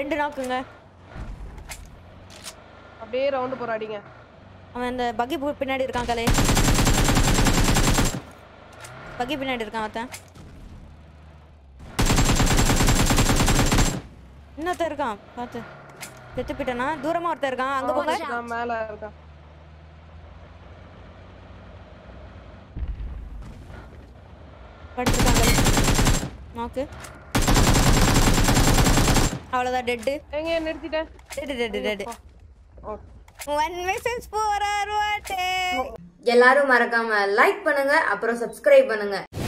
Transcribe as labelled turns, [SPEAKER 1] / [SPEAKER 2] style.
[SPEAKER 1] ரெண்டு நாக்குங்க
[SPEAKER 2] அப்படியே ரவுண்டு போறாடிங்க
[SPEAKER 1] அவன் இந்த பக்கி பின்னாடி இருக்கான் கலை பக்கி பின்னாடி இருக்கான் ஒருத்தன் இன்னொருத்தன் இருக்கான் பார்த்து செத்து போயிட்டானா தூரமா ஒருத்தன் இருக்கான் அங்க போங்க
[SPEAKER 2] நான் மேல இருக்கான்
[SPEAKER 1] படுத்துருக்காங்க நாக்கு அவ்வளோதான் டெட்டு
[SPEAKER 2] எங்க நிறுத்திட்டேன்
[SPEAKER 1] டெட்டு டெட்டு டெட்டு
[SPEAKER 2] ஓகே
[SPEAKER 1] ஒன் மெசேஜ் போறாரு வாட்டே
[SPEAKER 3] எல்லாரும் மறக்காம லைக் பண்ணுங்க அப்புறம் சப்ஸ்கிரைப் பண்ணுங்க